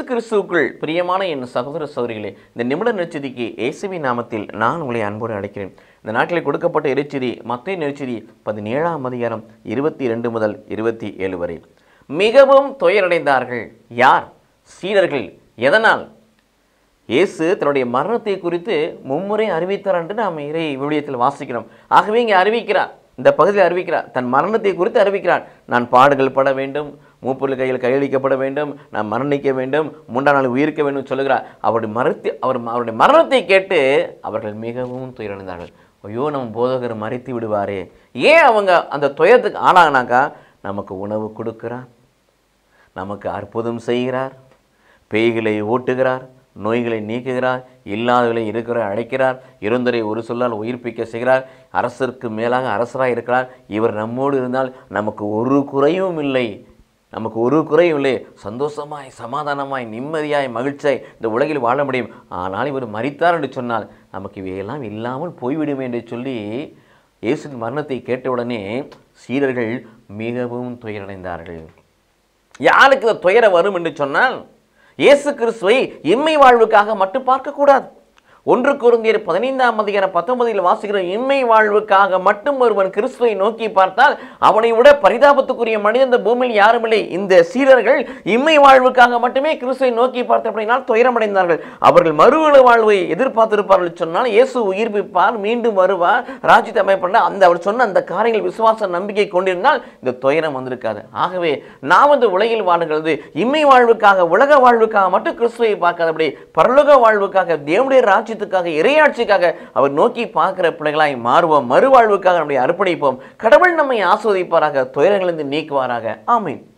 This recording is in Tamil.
கிறிஸ்துவுக்குள் பிரியமான என் சகோதர சகோதரிகளே இந்த நிமிட நெருச்சதிக்கு இயேசுவின் நாமத்தில் நான் உங்களை அன்போடு அழைக்கிறேன் இந்த நாட்டில் கொடுக்கப்பட்ட இறைச்செடி மத்திய நெருச்செடி பதினேழாம் அதிகாரம் இருபத்தி இரண்டு முதல் இருபத்தி ஏழு வரை மிகவும் துயரடைந்தார்கள் யார் சீடர்கள் எதனால் இயேசு தன்னுடைய மரணத்தை குறித்து மும்முறை அறிவித்தார் என்று நாம் இறை விவிலியத்தில் வாசிக்கிறோம் ஆகவே இங்கே அறிவிக்கிறார் இந்த பகுதியில் அறிவிக்கிறார் தன் மரணத்தை குறித்து அறிவிக்கிறார் நான் பாடுகள் பட வேண்டும் மூப்பொருள் கையில் கையளிக்கப்பட வேண்டும் நான் மரணிக்க வேண்டும் மூன்றாம் நாள் உயிர்க்க வேண்டும் சொல்லுகிறார் அவருடைய மரத்தை அவர் அவருடைய மரணத்தை கேட்டு அவர்கள் மிகவும் துயரடைந்தார்கள் ஐயோ நம்ம போதகர் மறைத்து விடுவாரே ஏன் அவங்க அந்த துயரத்துக்கு ஆளாகினாக்கா நமக்கு உணவு கொடுக்கிறார் நமக்கு அற்புதம் செய்கிறார் பேய்களை ஓட்டுகிறார் நோய்களை நீக்குகிறார் இல்லாதவர்களை இருக்கிற அழைக்கிறார் இருந்தரை ஒரு சொல்லால் உயிர்ப்பிக்க செய்கிறார் அரசருக்கு மேலாக அரசராக இருக்கிறார் இவர் நம்மோடு இருந்தால் நமக்கு ஒரு குறையும் இல்லை நமக்கு ஒரு குறையும் இல்லை சந்தோஷமாய் சமாதானமாய் நிம்மதியாய் மகிழ்ச்சியாய் இந்த உலகில் வாழ முடியும் ஆனால் இவர் மறித்தார் என்று சொன்னால் நமக்கு இவையெல்லாம் இல்லாமல் போய்விடும் என்று சொல்லி இயேசுவின் மரணத்தை கேட்டவுடனே சீடர்கள் மிகவும் துயரடைந்தார்கள் யாருக்கு இந்த துயரம் வரும் என்று சொன்னால் இயேசு கிறிஸ்துவை இம்மை வாழ்வுக்காக மட்டும் பார்க்கக்கூடாது ஒன்று குருந்தியர் பதினைந்தாம் அதிகாரம் பத்தொன்பதில் வாசிக்கிற இம்மை வாழ்வுக்காக மட்டும் ஒருவன் கிறிஸ்துவை நோக்கி பார்த்தால் அவனை விட பரிதாபத்துக்குரிய மனிதன் இந்த பூமியில் யாரும் இல்லை இந்த சீடர்கள் இம்மை வாழ்வுக்காக மட்டுமே கிறிஸ்துவை நோக்கி பார்த்த அப்படினால் துயரமடைந்தார்கள் அவர்கள் மறுவள வாழ்வை எதிர்பார்த்திருப்பார்கள் சொன்னால் இயேசு உயிர்ப்பிப்பார் மீண்டும் வருவார் ராஜ்யத்தை அமைப்பார் அந்த அவர் சொன்ன அந்த காரியங்கள் விசுவாச நம்பிக்கை கொண்டிருந்தால் இந்த துயரம் வந்திருக்காது ஆகவே நாம் இந்த உலகில் வாழுகிறது இம்மை வாழ்வுக்காக உலக வாழ்வுக்காக மட்டும் கிறிஸ்துவை பார்க்காதபடி பரலோக வாழ்வுக்காக தேவனுடைய ராஜ்யத்துக்காக இறையாட்சிக்காக அவர் நோக்கி பார்க்கிற பிள்ளைகளாய் மாறுவோம் மறுவாழ்வுக்காக நம்முடைய அர்ப்பணிப்போம் கடவுள் நம்மை ஆஸ்வதிப்பாராக துயரங்களிலிருந்து நீக்குவாராக ஆமென்